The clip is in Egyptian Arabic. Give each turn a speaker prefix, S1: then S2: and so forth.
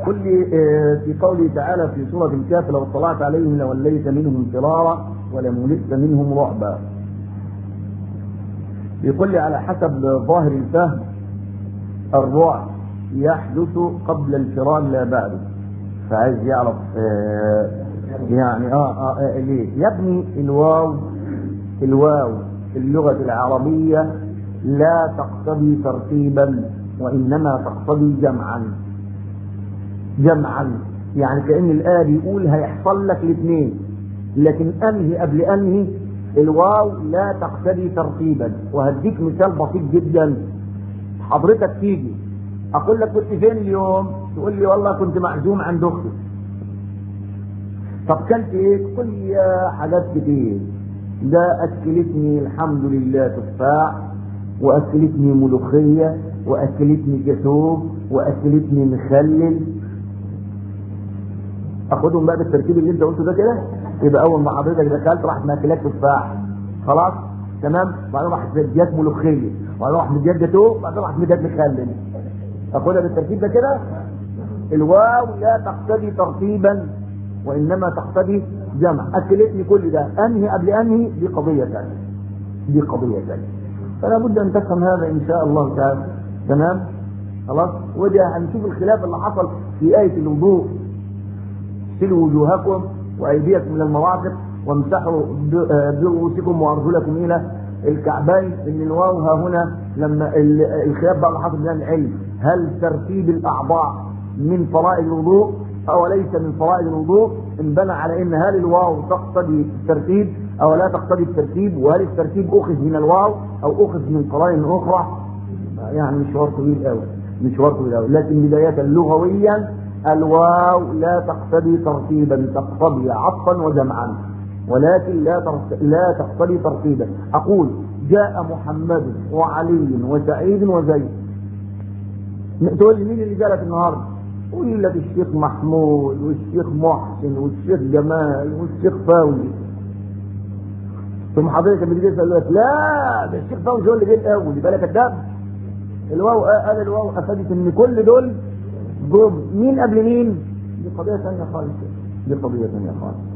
S1: قل لي في قوله تعالى في سورة الكهف لو اطلعت عليهم لوليت منهم فرارا ولملئت منهم رعبا بيقول لي على حسب ظاهر الفهم الرعب يحدث قبل الفرار لا بعده فعايز يعرف آه يعني آه, آه, آه ليه يا ابني الواو الواو في اللغة العربية لا تقتضي ترتيبا وإنما تقتضي جمعا جمعا يعني كأن الآية بيقول هيحصل لك الاثنين لكن أنهي قبل أنهي الواو لا تقتضي ترتيبا وهديك مثال بسيط جدا حضرتك تيجي اقول لك كنت فين اليوم تقول لي والله كنت معزوم عند اختي طب كلت ايه تقول لي يا حاجات كتير ده اكلتني الحمد لله تفاح واكلتني ملوخيه واكلتني جاتوه واكلتني مخلل اخدهم بقى بالترتيب اللي انت قلته ده كده يبقى اول ما حضرتك دخلت راح ماكلك تفاح خلاص تمام بعدين راح مديات ملوخيه وبعدين راح مديات جاتوه وبعدين راح مديات مخلل اخدها بالترتيب ده كده الواو لا تقتضي ترتيبا وانما تقتضي جمع اكلتني كل ده انهي قبل انهي دي قضيه ثانيه دي قضيه ثانيه فلا بد ان تفهم هذا ان شاء الله تعالى تمام خلاص وده هنشوف الخلاف اللي حصل في ايه الوضوء سلوا وجوهكم وايديكم الى المواقف وامسحوا برؤوسكم وارجلكم الى الكعبين ان الواو ها هنا لما الخلاف بقى اللي حصل بين العلم هل ترتيب الاعضاء من فرائض الوضوء او ليس من فرائض الوضوء انبنى على ان هل الواو تقتضي الترتيب او لا تقتضي الترتيب وهل الترتيب اخذ من الواو او اخذ من قرائن اخرى يعني مشوار طويل قوي مشوار طويل قوي لكن بدايه لغويا الواو لا تقتضي ترتيبا تقتضي عطفا وجمعا ولكن لا لا تقتضي ترتيبا اقول جاء محمد وعلي وسعيد وزيد تقول لي مين اللي جالك النهارده يقول لك الشيخ محمود والشيخ محسن والشيخ جمال والشيخ فوزي ثم حضرتك لما تيجي تسال لك لا ده الشيخ فوزي هو اللي جه الاول يبقى لك كذاب الواو قال الواو افادت ان كل دول جم مين قبل مين؟ دي قضيه ثانيه خالص دي قضيه ثانيه خالص